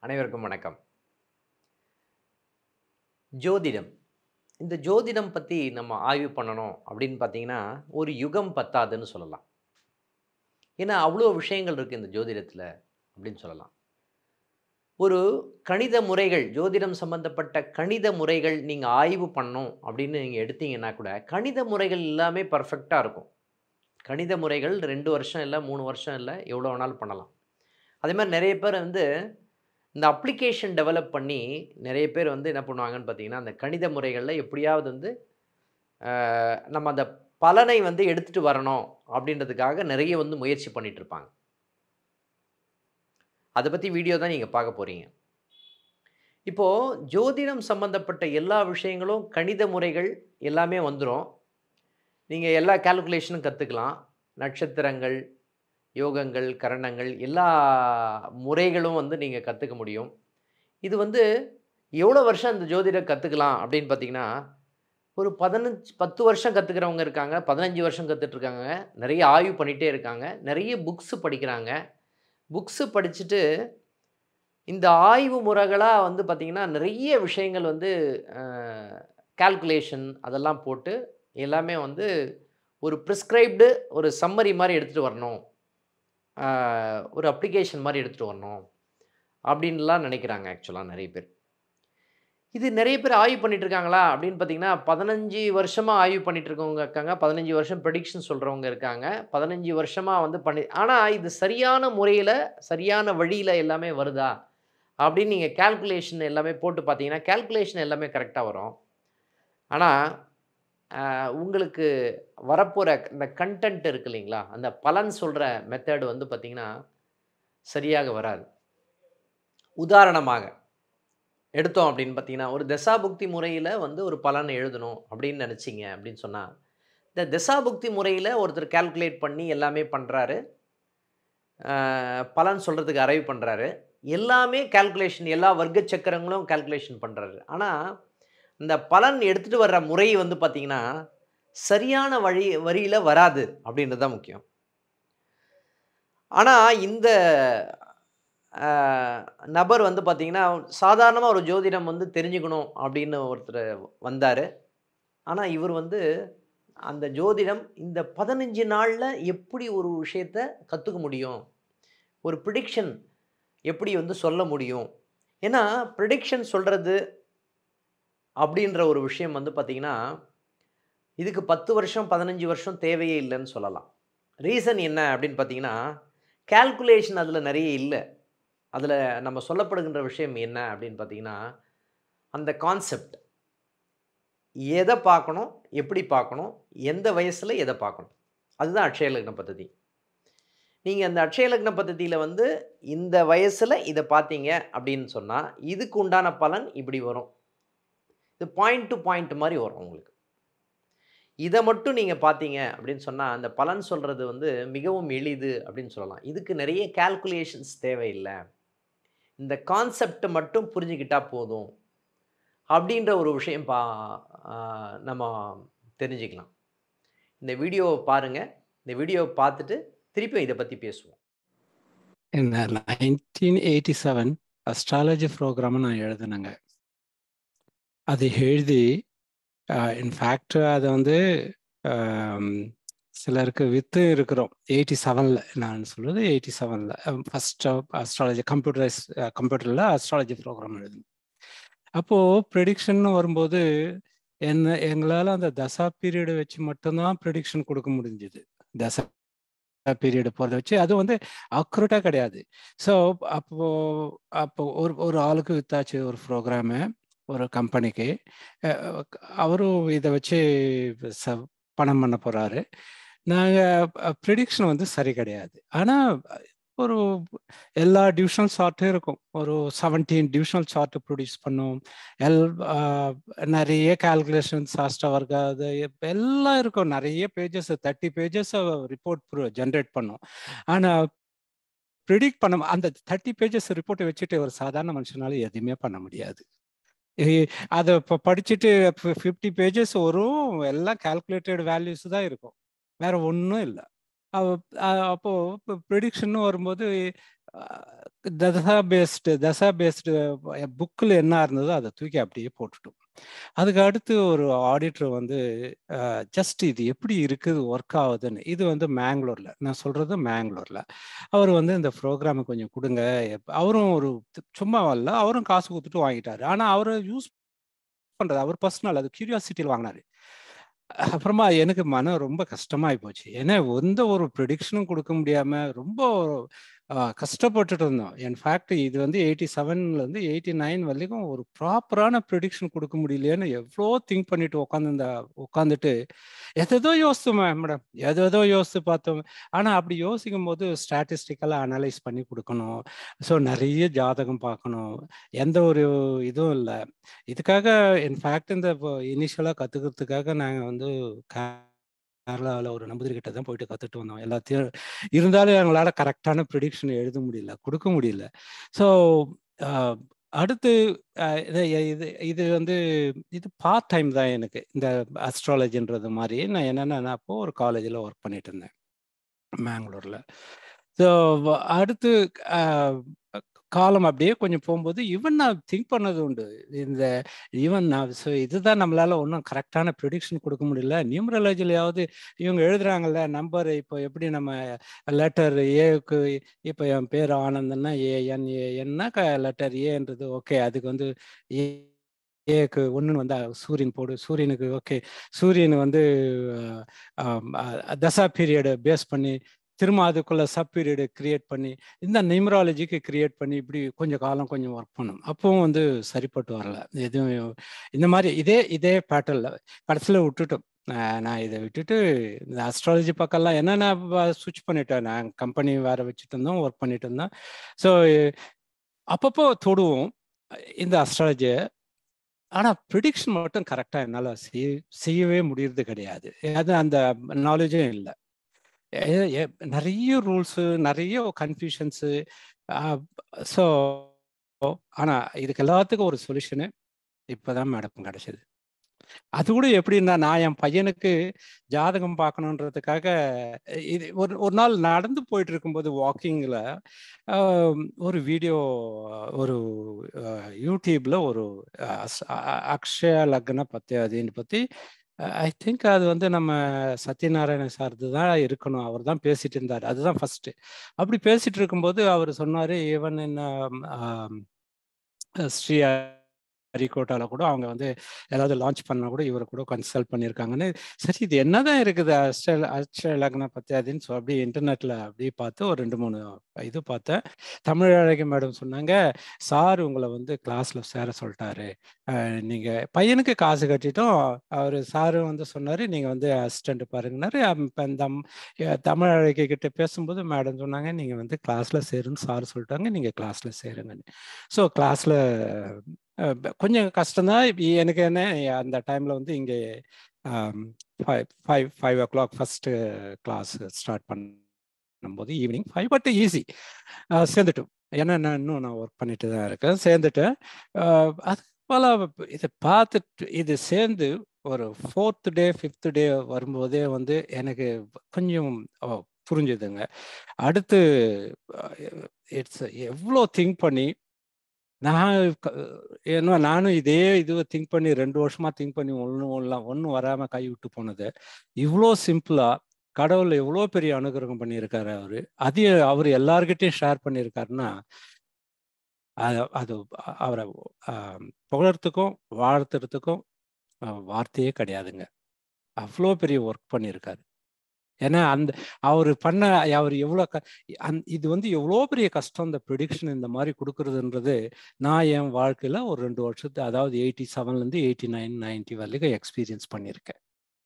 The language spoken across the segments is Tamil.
அனைவருக்கும் வணக்கம் ஜோதிடம் இந்த ஜோதிடம் பற்றி நம்ம ஆய்வு பண்ணணும் அப்படின்னு பார்த்தீங்கன்னா ஒரு யுகம் பத்தாதுன்னு சொல்லலாம் ஏன்னா அவ்வளோ விஷயங்கள் இருக்குது இந்த ஜோதிடத்தில் அப்படின்னு சொல்லலாம் ஒரு கணித முறைகள் ஜோதிடம் சம்பந்தப்பட்ட கணித முறைகள் நீங்கள் ஆய்வு பண்ணணும் அப்படின்னு நீங்கள் எடுத்தீங்கன்னா கூட கணித முறைகள் எல்லாமே பர்ஃபெக்டாக இருக்கும் கணித முறைகள் ரெண்டு வருஷம் இல்லை மூணு வருஷம் இல்லை எவ்வளோ வேணாலும் பண்ணலாம் அதே மாதிரி நிறைய பேர் வந்து இந்த அப்ளிகேஷன் டெவலப் பண்ணி நிறைய பேர் வந்து என்ன பண்ணுவாங்கன்னு பார்த்தீங்கன்னா அந்த கணித முறைகளில் எப்படியாவது வந்து ஆஹ், நம்ம அந்த பலனை வந்து எடுத்துகிட்டு வரணும் அப்படின்றதுக்காக நிறைய வந்து முயற்சி பண்ணிட்டு இருப்பாங்க அதை பற்றி வீடியோ தான் நீங்கள் பார்க்க போகிறீங்க இப்போது ஜோதிடம் சம்மந்தப்பட்ட எல்லா விஷயங்களும் கணித முறைகள் எல்லாமே வந்துடும் நீங்கள் எல்லா கால்குலேஷனும் கற்றுக்கலாம் நட்சத்திரங்கள் யோகங்கள் கரணங்கள் எல்லா முறைகளும் வந்து நீங்கள் கற்றுக்க முடியும் இது வந்து எவ்வளோ வருஷம் இந்த ஜோதிடம் கற்றுக்கலாம் அப்படின்னு பார்த்தீங்கன்னா ஒரு பதினஞ்சு பத்து வருஷம் கற்றுக்கிறவங்க இருக்காங்க பதினஞ்சு வருஷம் கற்றுட்ருக்காங்க நிறைய ஆய்வு பண்ணிகிட்டே இருக்காங்க நிறைய புக்ஸு படிக்கிறாங்க புக்ஸு படிச்சுட்டு இந்த ஆய்வு முறைகளாக வந்து பார்த்திங்கன்னா நிறைய விஷயங்கள் வந்து கால்குலேஷன் அதெல்லாம் போட்டு எல்லாமே வந்து ஒரு ப்ரிஸ்கிரைப்டு ஒரு சம்மரி மாதிரி எடுத்துகிட்டு வரணும் ஆஹ், ஒரு அப்ளிகேஷன் மாதிரி எடுத்துகிட்டு வரணும் அப்படின்லாம் நினைக்கிறாங்க ஆக்சுவலாக நிறைய பேர் இது நிறைய பேர் ஆய்வு பண்ணிட்டு இருக்காங்களா அப்படின்னு பார்த்தீங்கன்னா பதினஞ்சு வருஷமாக ஆய்வு பண்ணிட்டு இருக்கவங்க இருக்காங்க பதினஞ்சு வருஷம் ப்ரெடிக்ஷன் சொல்கிறவங்க இருக்காங்க பதினஞ்சு வருஷமாக வந்து பண்ணி ஆனால் இது சரியான முறையில் சரியான வழியில் எல்லாமே வருதா அப்படின்னு நீங்கள் கால்குலேஷன் எல்லாமே போட்டு பார்த்தீங்கன்னா கால்குலேஷன் எல்லாமே கரெக்டாக வரும் ஆனால் உங்களுக்கு வரப்போகிற இந்த கண்டென்ட் இருக்கு இல்லைங்களா அந்த பலன் சொல்கிற மெத்தட் வந்து பார்த்திங்கன்னா சரியாக வராது உதாரணமாக எடுத்தோம் அப்படின்னு பார்த்தீங்கன்னா ஒரு தசாபுக்தி முறையில் வந்து ஒரு பலன் எழுதணும் அப்படின்னு நினச்சிங்க அப்படின்னு சொன்னால் இந்த தசாபுக்தி முறையில் ஒருத்தர் கால்குலேட் பண்ணி எல்லாமே பண்ணுறாரு பலன் சொல்கிறதுக்கு அரைவ் பண்ணுறாரு எல்லாமே கால்குலேஷன் எல்லா வர்க்க சக்கரங்களும் கால்குலேஷன் பண்ணுறாரு ஆனால் இந்த பலன் எடுத்துகிட்டு வர்ற முறை வந்து பார்த்திங்கன்னா சரியான வழி வரியில் வராது அப்படின்றது தான் முக்கியம் ஆனால் இந்த ஆஹ், நபர் வந்து பார்த்திங்கன்னா சாதாரணமாக ஒரு ஜோதிடம் வந்து தெரிஞ்சுக்கணும் அப்படின்னு ஒருத்தர் வந்தார் ஆனால் இவர் வந்து அந்த ஜோதிடம் இந்த பதினஞ்சு நாளில் எப்படி ஒரு விஷயத்த கற்றுக்க முடியும் ஒரு ப்ரிடிக்ஷன் எப்படி வந்து சொல்ல முடியும் ஏன்னா ப்ரிடிக்ஷன் சொல்கிறது அப்படின்ற ஒரு விஷயம் வந்து பார்த்திங்கன்னா இதுக்கு பத்து வருஷம் பதினஞ்சு வருஷம் தேவையே இல்லைன்னு சொல்லலாம் ரீசன் என்ன அப்படின்னு பார்த்தீங்கன்னா கால்குலேஷன் அதில் நிறைய இல்லை அதில் நம்ம சொல்லப்படுகின்ற விஷயம் என்ன அப்படின்னு பார்த்தீங்கன்னா அந்த கான்செப்ட் எதை பார்க்கணும் எப்படி பார்க்கணும் எந்த வயசில் எதை பார்க்கணும் அதுதான் அட்சய லக்ன பദ്ധதி நீங்கள் அந்த அட்சய லக்ன பദ്ധதியில் வந்து இந்த வயசில் இதை பார்த்தீங்க அப்படின்னு சொன்னால் இதுக்கு உண்டான பலன் இப்படி வரும் இது பாயிண்ட் டு பாயிண்ட் மாதிரி வரும் உங்களுக்கு இதை மட்டும் நீங்கள் பார்த்தீங்க அப்படின்னு சொன்னால் அந்த பலன் சொல்கிறது வந்து மிகவும் எளிது அப்படின்னு சொல்லலாம் இதுக்கு நிறைய கால்குலேஷன்ஸ் தேவையில்லை இந்த கான்செப்ட் மட்டும் புரிஞ்சுக்கிட்டா போதும் அப்படின்ற ஒரு விஷயம் பா ஆஹ் நம்ம தெரிஞ்சுக்கலாம் இந்த வீடியோவை பாருங்கள் இந்த வீடியோவை பார்த்துட்டு திருப்பியும் இதை பற்றி பேசுவோம் In the 1987 அஸ்ட்ராலஜி ப்ரோக்ராம் நான் எழுதினேங்க அது எழுதி இன்ஃபேக்ட் அது வந்து ஆம், சிலருக்கு வித்து இருக்கிறோம் எயிட்டி செவனில் நான் சொல்றது எயிட்டி செவனில் ஃபஸ்ட் அஸ்ட்ராலஜி கம்ப்யூட்டரைஸ் கம்ப்யூட்டரில் அஸ்ட்ராலஜி ப்ரோக்ராம் எழுதினேன் அப்போது ப்ரெடிக்ஷன் வரும்போது என்ன எங்களால் அந்த தசா பீரியடு வச்சு மட்டும்தான் ப்ரெடிக்ஷன் கொடுக்க முடிஞ்சுது தசா பீரியட் போகிறத வச்சு அது வந்து அக்யூரேட்டாக கிடையாது ஸோ அப்போ அப்போ ஒரு ஒரு ஆளுக்கு வித்தாச்சு ஒரு ப்ரோக்ராமு ஒரு கம்பெனிக்கு அவரும் இதை வச்சு ச பணம் பண்ண போகிறாரு நாங்கள் ப்ரிடிக்ஷன் வந்து சரி கிடையாது ஆனால் ஒரு எல்லா டிவிஷனல் சார்ட்டும் இருக்கும் ஒரு செவன்டீன் டிவிஷனல் சார்ட் ப்ரொடியூஸ் பண்ணும் எல் ஆஹ் நிறைய கால்குலேஷன்ஸ் சாஸ்டா வர்க்க அது எல்லாம் இருக்கும் நிறைய pages thirty pages report generate பண்ணும் ஆனால் ப்ரிடிக்ட் பண்ண அந்த தேர்ட்டி பேஜஸ் ரிப்போர்ட்டை வச்சுட்டு ஒரு சாதாரண மனுஷனால எதுவுமே பண்ண முடியாது ஏ- அதை இப்போ படிச்சுட்டு ஃபிஃப்டி பேஜஸ் வரும் எல்லாம் கால்குலேட்டட் வேல்யூஸ் தான் இருக்கும் வேற ஒன்றும் இல்லை அப்போ ப்ரெடிக்ஷன் வரும்போது தசா பேஸ்டு தசா பேஸ்டு புக்கில் என்ன இருந்ததோ அதை தூக்கி அப்படியே போட்டுட்டோம் அதுக்கு அடுத்து ஒரு ஆடிட்டர் வந்து ஜஸ்ட் இது எப்படி இருக்குது ஒர்க் ஆகுதுன்னு இது வந்து மேங்களூர்ல நான் சொல்றது மேங்களூர்ல அவர் வந்து இந்த ப்ரோக்ராமை கொஞ்சம் கொடுங்க அவரும் ஒரு சும்மா வரல அவரும் காசு கொடுத்துட்டு வாங்கிட்டாரு ஆனால் அவரை யூஸ் பண்றது அவர் பர்சனல் அது கியூரியாசிட்டியில் வாங்கினாரு அப்புறமா எனக்கு மனம் ரொம்ப கஷ்டமாயி போச்சு ஏன்னா எந்த ஒரு ப்ரிடிக்ஷனும் கொடுக்க முடியாம ரொம்ப கஷ்டப்பட்டுட்டு இருந்தோம் இன்ஃபேக்ட் இது வந்து எயிட்டி செவன்லேருந்து எயிட்டி நைன் வரைக்கும் ஒரு ப்ராப்பரான ப்ரிடிக்ஷன் கொடுக்க முடியலையேன்னு எவ்வளோ திங்க் பண்ணிட்டு உட்காந்துருந்தா உட்காந்துட்டு எதோ யோசித்தோம் மேடம் எதோ யோசித்து பார்த்தோம் ஆனால் அப்படி யோசிக்கும் போது ஸ்டாட்டிஸ்டிக்கலாக அனலைஸ் பண்ணி கொடுக்கணும் ஸோ நிறைய ஜாதகம் பார்க்கணும் எந்த ஒரு இதுவும் இல்லை இதுக்காக இன்ஃபேக்ட் இந்த இனிஷியலாக கற்றுக்கிறதுக்காக நாங்கள் வந்து கேரளாவில் ஒரு நம்பூதிரிக்கிட்ட தான் போயிட்டு கற்றுட்டு வந்தோம் எல்லாத்தையும் இருந்தாலும் எங்களால் கரெக்டான ப்ரிடிக்ஷன் எழுத முடியல கொடுக்க முடியல ஸோ அடுத்து இது இது இது வந்து இது பார்ட் டைம் தான் எனக்கு இந்த அஸ்ட்ராலஜின்றது மாதிரி நான் என்னென்னா நான் அப்போது ஒரு காலேஜில் ஒர்க் பண்ணிட்டு இருந்தேன் மேங்களூரில் ஸோ அடுத்து காலம் அப்படியே கொஞ்சம் போகும்போது ஈவன் நான் திங்க் பண்ணது உண்டு இந்த ஈவன் நான் ஸோ இதுதான் நம்மளால ஒன்றும் கரெக்டான ப்ரிடிக்ஷன் கொடுக்க முடியல நியூமரலஜிலையாவது இவங்க எழுதுறாங்கல்ல நம்பர் இப்போ எப்படி நம்ம லெட்டர் ஏக்கு இப்போ என் பேர் ஆனந்தன்னா ஏஎன் ஏஎன்னா லெட்டர் ஏன்றது ஓகே அதுக்கு வந்து ஏ ஏக்கு ஒன்று வந்து சூரியன் போடு சூரியனுக்கு ஓகே சூரியன் வந்து தசா பீரியடை பேஸ் பண்ணி திரும்ப அதுக்குள்ள சப் பீரியடு கிரியேட் பண்ணி இந்த நியூமராலஜிக்கு கிரியேட் பண்ணி இப்படி கொஞ்சம் காலம் கொஞ்சம் ஒர்க் பண்ணும் அப்பவும் வந்து சரிப்பட்டு வரல எதுவும் இந்த மாதிரி இதே இதே பேட்டர்ல கடைசியில் விட்டுட்டோம் நான் இதை விட்டுட்டு இந்த அஸ்ட்ராலஜி பக்கம்லாம் என்னென்ன சுவிச் பண்ணிட்டேன் நான் கம்பெனி வேற வச்சுட்டு இருந்தோம் ஒர்க் பண்ணிட்டு இருந்தேன் ஸோ அப்பப்போ தொடுவோம் இந்த அஸ்ட்ராலஜியை ஆனால் ப்ரிடிக்ஷன் மட்டும் கரெக்டாக என்னால் செய்ய செய்யவே முடியறது கிடையாது அது அந்த நாலேஜும் இல்லை நிறைய ரூல்ஸு நிறைய கன்ஃபியூஷன்ஸு ஸோ ஆனால் இதுக்கு எல்லாத்துக்கும் ஒரு சொல்யூஷனு இப்போதான் மேடம் கிடைச்சது அது கூட எப்படின்னா நான் என் பையனுக்கு ஜாதகம் பார்க்கணுன்றதுக்காக இது ஒரு ஒரு நாள் நடந்து போயிட்டு இருக்கும்போது வாக்கிங்கில் ஒரு வீடியோ ஒரு யூடியூப்ல ஒரு அக்ஷய லக்ன பற்றி அதுன்னு பற்றி ஐ திங்க் அது வந்து நம்ம சத்யநாராயண சார்து தான் இருக்கணும் அவர் தான் பேசிட்டு இருந்தார் அதுதான் ஃபர்ஸ்ட் அப்படி பேசிட்டு இருக்கும்போது அவர் சொன்னார் ஈவன் என்ன ஸ்ரீ ஹரிகோட்டாவில் கூட அவங்க வந்து ஏதாவது லான்ச் பண்ணால் கூட இவரை கூட கன்சல்ட் பண்ணியிருக்காங்கன்னு சரி இது என்னதான் இருக்குது அஷ்ட அஷ்ட லக்ன பற்றி அதுன்னு சொல்லி அப்படியே இன்டர்நெட்டில் அப்படியே பார்த்து ஒரு ரெண்டு மூணு இது பார்த்தேன் தமிழ் அழகி மேடம் சொன்னாங்க சார் உங்களை வந்து கிளாஸில் சேர சொல்லிட்டாரு நீங்கள் பையனுக்கு காசு கட்டிட்டோம் அவர் சாரு வந்து சொன்னார் நீங்கள் வந்து அசிஸ்டண்ட் பாருங்கன்னாரு இந்த தமிழ் அழகி கிட்ட பேசும்போது மேடம் சொன்னாங்க நீங்கள் வந்து கிளாஸில் சேருன்னு சார் சொல்லிட்டாங்க நீங்கள் கிளாஸில் சேருங்கன்னு ஸோ கிளாஸில் கொஞ்சம் கஷ்டம்தான் எனக்கு என்ன அந்த டைமில் வந்து இங்கே five five five o'clock first class start பண்ணும்போது ஈவினிங் ஃபைவ் பட் ஈஸி சேர்ந்துட்டோம் ஏன்னா நான் இன்னும் நான் ஒர்க் பண்ணிட்டு தான் இருக்கேன் சேர்ந்துட்டேன் அது போல் இதை பார்த்துட்டு இது சேர்ந்து ஒரு ஃபோர்த் டே ஃபிஃப்த் டே வரும்போதே வந்து எனக்கு கொஞ்சம் புரிஞ்சுதுங்க அடுத்து இட்ஸ் எவ்வளோ திங்க் பண்ணி நான் ஏன்னா நானும் இதே இதுவை திங்க் பண்ணி ரெண்டு வருஷமா திங்க் பண்ணி ஒன்றும் ஒன்றும் ஒன்றும் வராமல் கை விட்டு போனது இவ்வளோ சிம்பிளா கடவுள் எவ்வளோ பெரிய அனுகிரகம் பண்ணியிருக்காரு அவரு அதையும் அவர் எல்லார்கிட்டையும் ஷேர் பண்ணியிருக்காருன்னா அது அது அவரை புகழறதுக்கும் வாழ்த்துறதுக்கும் வார்த்தையே கிடையாதுங்க அவ்வளோ பெரிய ஒர்க் பண்ணியிருக்காரு ஏன்னா அந்த அவர் பண்ண அவர் எவ்வளோ க அந் இது வந்து எவ்வளோ பெரிய கஷ்டம் இந்த ப்ரிடிக்ஷன் இந்த மாதிரி கொடுக்குறதுன்றது நான் என் வாழ்க்கையில் ஒரு ரெண்டு வருஷத்து அதாவது எயிட்டி செவன்லேருந்து எயிட்டி நைன் நைன்டி வரைக்கும் எக்ஸ்பீரியன்ஸ் பண்ணியிருக்கேன்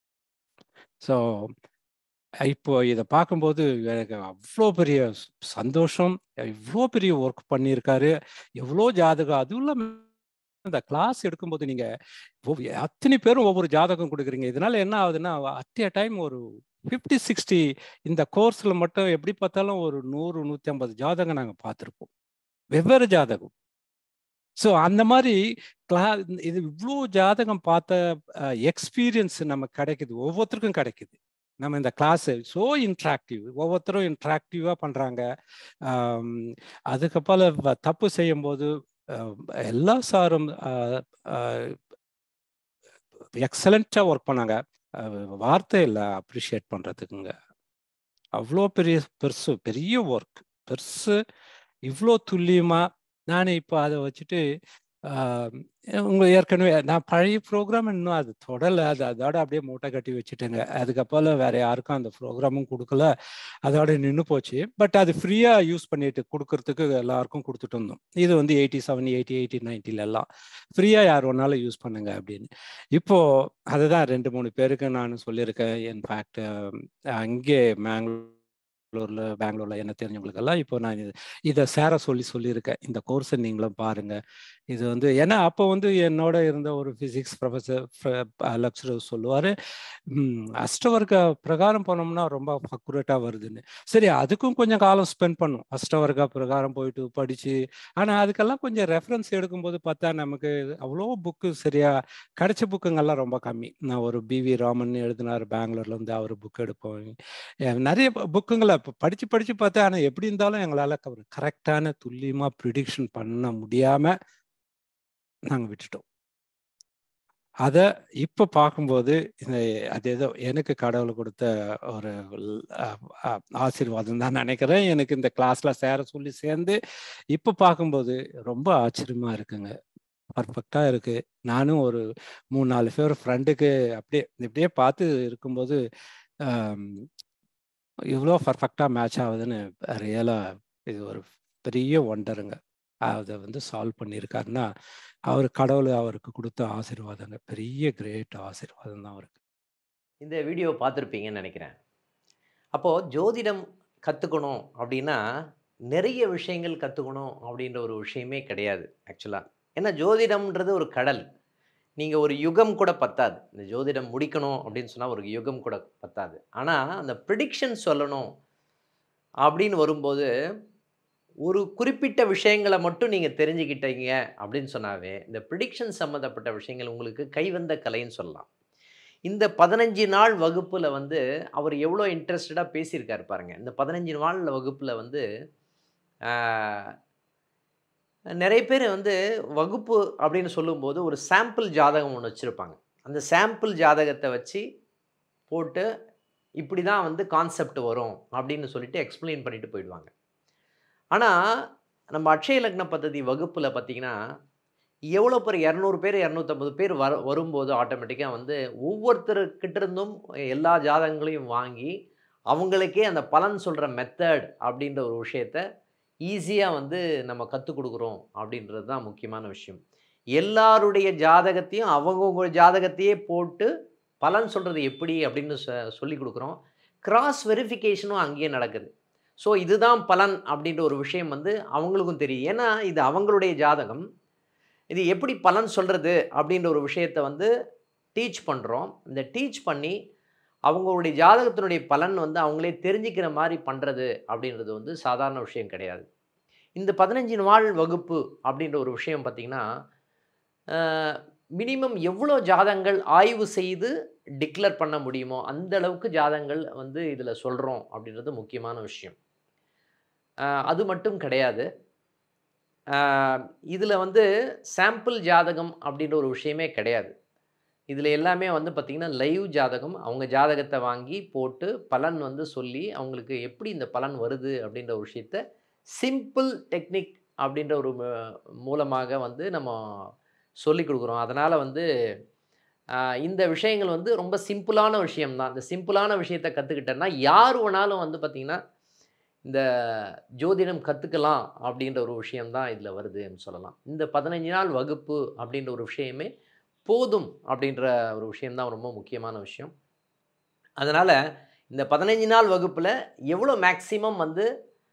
ஸோ இப்போ இதை பார்க்கும்போது எனக்கு அவ்வளோ பெரிய சந்தோஷம் இவ்வளோ பெரிய ஒர்க் பண்ணியிருக்காரு எவ்வளோ ஜாதகம் அதுவும் இல்லாமல் இந்த கிளாஸ் எடுக்கும்போது நீங்க அத்தனை பேரும் ஒவ்வொரு ஜாதகம் கொடுக்குறீங்க இதனால என்ன ஆகுதுன்னா அட் எ டைம் ஒரு ஃபிஃப்டி சிக்ஸ்டி இந்த கோர்ஸில் மட்டும் எப்படி பார்த்தாலும் ஒரு நூறு நூற்றி ஐம்பது ஜாதகம் நாங்கள் பார்த்துருப்போம் வெவ்வேறு ஜாதகம் ஸோ அந்த மாதிரி கிளா இது இவ்வளோ ஜாதகம் பார்த்த எக்ஸ்பீரியன்ஸ் நமக்கு கிடைக்குது ஒவ்வொருத்தருக்கும் கிடைக்குது நம்ம இந்த கிளாஸ் ஸோ இன்ட்ராக்டிவ் ஒவ்வொருத்தரும் இன்ட்ராக்டிவாக பண்ணுறாங்க அதுக்கப்புறம் வ- தப்பு செய்யும்போது அஹ், எல்லா சாரும் எக்ஸலண்ட்டாக ஒர்க் பண்ணாங்க அஹ், வார்த்தை இல்லை அப்ரிஷியேட் பண்ணுறதுக்குங்க அவ்வளோ பெரிய பெருசு பெரிய ஒர்க் பெருசு இவ்வளோ துல்லியமாக நான் இப்போ அதை வச்சுட்டு ஆஹ், உங்க ஏற்கனவே நான் பழைய ப்ரோக்ராம் இன்னும் அது தொடலை அது அதோட அப்படியே மூட்டை கட்டி வச்சுட்டேங்க அதுக்கப்புறம் வேற யாருக்கும் அந்த ப்ரோக்ராமும் கொடுக்கல அதோட நின்று போச்சு பட் அது ஃப்ரீயாக யூஸ் பண்ணிட்டு கொடுக்கறதுக்கு எல்லாருக்கும் கொடுத்துட்டு இருந்தோம் இது வந்து எயிட்டி செவன் எயிட்டி எயிட்டி நைன்ட்டில எல்லாம் ஃப்ரீயாக யார் வேணாலும் யூஸ் பண்ணுங்க அப்படின்னு இப்போ அதுதான் ரெண்டு மூணு பேருக்கு நான் சொல்லியிருக்கேன் இன்ஃபேக்ட் அங்கே மேங்களூர்ல பெங்களூர்ல என்ன தெரிஞ்சவங்களுக்கெல்லாம் இப்போ நான் இது- இதை சேர சொல்லி சொல்லியிருக்கேன் இந்த கோர்ஸை நீங்களும் பாருங்க இது வந்து ஏன்னா அப்போ வந்து என்னோட இருந்த ஒரு ஃபிசிக்ஸ் ப்ரொஃபஸர் லெக்சரர் சொல்லுவார் அஷ்டவர்க்க பிரகாரம் போனோம்னா ரொம்ப அக்குரேட்டாக வருதுன்னு சரி அதுக்கும் கொஞ்சம் காலம் ஸ்பெண்ட் பண்ணும் அஷ்டவர்க்க பிரகாரம் போயிட்டு படித்து ஆனால் அதுக்கெல்லாம் கொஞ்சம் ரெஃபரன்ஸ் எடுக்கும்போது பார்த்தா நமக்கு அவ்வளோ புக்கு சரியா கிடைச்ச புக்குங்கெல்லாம் ரொம்ப கம்மி நான் ஒரு பிவி ராமன் எழுதினார் பெங்களூர்ல இருந்து அவர் புக் எடுப்போம் அஹ் நிறைய புக்குங்களை இப்போ படித்து படித்து பார்த்தா ஆனால் எப்படி இருந்தாலும் எங்களால் ஒரு கரெக்டான துல்லியமாக ப்ரிடிக்ஷன் பண்ண முடியாமல் நாங்கள் விட்டுட்டோம் அதை இப்போ பார்க்கும்போது இந்த அது ஏதோ எனக்கு கடவுள் கொடுத்த ஒரு ல்- அ- அ- ஆசீர்வாதம் தான் நினைக்கிறேன் எனக்கு இந்த கிளாஸ்ல சேர சொல்லி சேர்ந்து இப்போ பார்க்கும்போது ரொம்ப ஆச்சரியமா இருக்குங்க பர்ஃபெக்டா இருக்கு நானும் ஒரு மூணு நாலு பேர் ஃப்ரெண்டுக்கு அப்படியே இப்படியே பார்த்து இருக்கும்போது ஆம், இவ்வளோ பர்ஃபெக்டாக மேட்ச் ஆகுதுன்னு ரியலாக இது ஒரு பெரிய ஒண்டருங்க அதை வந்து சால்வ் பண்ணியிருக்காருன்னா அவர் கடவுள் அவருக்கு கொடுத்த ஆசீர்வாதங்க பெரிய கிரேட் ஆசீர்வாதம் தான் அவருக்கு இந்த வீடியோ பார்த்துருப்பீங்கன்னு நினைக்கிறேன் அப்போது ஜோதிடம் கற்றுக்கணும் அப்படின்னா நிறைய விஷயங்கள் கற்றுக்கணும் அப்படின்ற ஒரு விஷயமே கிடையாது ஆக்சுவலாக ஏன்னா ஜோதிடம்ன்றது ஒரு கடல் நீங்கள் ஒரு யுகம் கூட பத்தாது இந்த ஜோதிடம் முடிக்கணும் அப்படின்னு சொன்னால் ஒரு யுகம் கூட பத்தாது ஆனால் அந்த ப்ரிடிக்ஷன் சொல்லணும் அப்படின்னு வரும்போது ஒரு குறிப்பிட்ட விஷயங்களை மட்டும் நீங்கள் தெரிஞ்சுக்கிட்டீங்க அப்படின்னு சொன்னாவே இந்த ப்ரிடிக்ஷன் சம்மந்தப்பட்ட விஷயங்கள் உங்களுக்கு கைவந்த கலைன்னு சொல்லலாம் இந்த பதினஞ்சு நாள் வகுப்பில் வந்து அவர் எவ்வளோ இன்ட்ரெஸ்டடாக பேசியிருக்காரு பாருங்க இந்த பதினஞ்சு நாள் வகுப்பில் வந்து ஆஹ், நிறைய பேர் வந்து வகுப்பு அப்படின்னு சொல்லும்போது ஒரு சாம்பிள் ஜாதகம் ஒன்று வச்சுருப்பாங்க அந்த சாம்பிள் ஜாதகத்தை வச்சு போட்டு இப்படி தான் வந்து கான்செப்ட் வரும் அப்படின்னு சொல்லிட்டு எக்ஸ்பிளைன் பண்ணிட்டு போயிடுவாங்க ஆனால் நம்ம அக்ஷய லக்ன பദ്ധதி வகுப்பில் பார்த்தீங்கன்னா எவ்வளோ பேர் இரநூறு பேர் இரநூத்தம்பது பேர் வர வரும்போது ஆட்டோமேட்டிக்காக வந்து ஒவ்வொருத்தருக்கிட்ட இருந்தும் எல்லா ஜாதகங்களையும் வாங்கி அவங்களுக்கே அந்த பலன் சொல்கிற மெத்தட் அப்படின்ற ஒரு விஷயத்த ஈஸியாக வந்து நம்ம கற்றுக் கொடுக்குறோம் அப்படின்றது தான் முக்கியமான விஷயம் எல்லாருடைய ஜாதகத்தையும் அவங்கவுங்க ஜாதகத்தையே போட்டு பலன் சொல்கிறது எப்படி அப்படின்னு சொ சொல்லி கொடுக்குறோம் கிராஸ் வெரிஃபிகேஷனும் அங்கேயே நடக்குது ஸோ இதுதான் பலன் அப்படின்ற ஒரு விஷயம் வந்து அவங்களுக்கும் தெரியும் ஏன்னா இது அவங்களுடைய ஜாதகம் இது எப்படி பலன் சொல்கிறது அப்படின்ற ஒரு விஷயத்தை வந்து டீச் பண்ணுறோம் இந்த டீச் பண்ணி அவங்களுடைய ஜாதகத்தினுடைய பலன் வந்து அவங்களே தெரிஞ்சுக்கிற மாதிரி பண்ணுறது அப்படின்றது வந்து சாதாரண விஷயம் கிடையாது இந்த பதினஞ்சு நாள் வகுப்பு அப்படின்ற ஒரு விஷயம் பார்த்திங்கன்னா மினிமம் எவ்வளோ ஜாதகங்கள் ஆய்வு செய்து டிக்ளேர் பண்ண முடியுமோ அந்த அளவுக்கு ஜாதகங்கள் வந்து இதில் சொல்கிறோம் அப்படின்றது முக்கியமான விஷயம் ஆஹ் அது மட்டும் கிடையாது இதில் வந்து சாம்பிள் ஜாதகம் அப்படின்ற ஒரு விஷயமே கிடையாது இதில் எல்லாமே வந்து பார்த்திங்கன்னா லைவ் ஜாதகம் அவங்க ஜாதகத்தை வாங்கி போட்டு பலன் வந்து சொல்லி அவங்களுக்கு எப்படி இந்த பலன் வருது அப்படின்ற ஒரு விஷயத்த சிம்பிள் டெக்னிக் அப்படின்ற ஒரு ம- மூலமாக வந்து நம்ம சொல்லி கொடுக்குறோம் அதனால் வந்து ஆஹ் இந்த விஷயங்கள் வந்து ரொம்ப சிம்பிளான விஷயம்தான் இந்த சிம்பிளான விஷயத்தை கற்றுக்கிட்டேன்னா யார் வேணாலும் வந்து பார்த்திங்கன்னா இந்த ஜோதிடம் கற்றுக்கலாம் அப்படின்ற ஒரு விஷயம்தான் இதில் வருதுன்னு சொல்லலாம் இந்த பதினஞ்சு நாள் வகுப்பு அப்படின்ற ஒரு விஷயமே போதும் அப்படின்ற ஒரு விஷயம்தான் ரொம்ப முக்கியமான விஷயம் அதனால் இந்த பதினஞ்சு நாள் வகுப்பில் எவ்வளோ மேக்ஸிமம் வந்து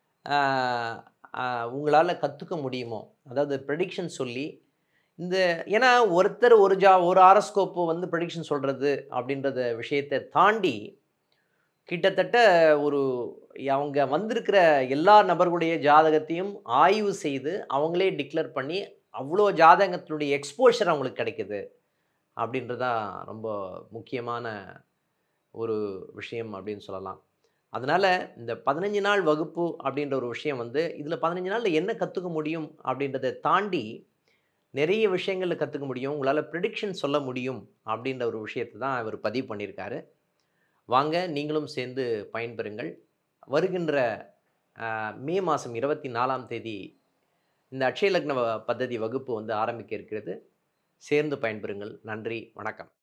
உங்களால் கற்றுக்க முடியுமோ அதாவது ப்ரெடிக்ஷன் சொல்லி இந்த ஏன்னா ஒருத்தர் ஒரு ஜா ஒரு ஆரஸ்கோப்பு வந்து ப்ரெடிக்ஷன் சொல்கிறது அப்படின்றத விஷயத்தை தாண்டி கிட்டத்தட்ட ஒரு அவங்க வந்திருக்கிற எல்லா நபர்களுடைய ஜாதகத்தையும் ஆய்வு செய்து அவங்களே டிக்ளேர் பண்ணி அவ்வளோ ஜாதகத்தினுடைய எக்ஸ்போஷர் அவங்களுக்கு கிடைக்குது அப்படின்றதான் ரொம்ப முக்கியமான ஒரு விஷயம் அப்படின்னு சொல்லலாம் அதனால் இந்த பதினஞ்சு நாள் வகுப்பு அப்படின்ற ஒரு விஷயம் வந்து இதில் பதினஞ்சு நாளில் என்ன கற்றுக்க முடியும் அப்படின்றத தாண்டி நிறைய விஷயங்களில் கற்றுக்க முடியும் உங்களால் ப்ரிடிக்ஷன் சொல்ல முடியும் அப்படின்ற ஒரு விஷயத்தை தான் அவர் பதிவு பண்ணியிருக்காரு வாங்க நீங்களும் சேர்ந்து பயன்பெறுங்கள் வருகின்ற ஆஹ், மே மாதம் இருபத்தி நாலாம் தேதி இந்த அட்சய லக்ன வ- பദ്ധதி வகுப்பு வந்து ஆரம்பிக்க இருக்கிறது சேர்ந்து பயன்பெறுங்கள் நன்றி வணக்கம்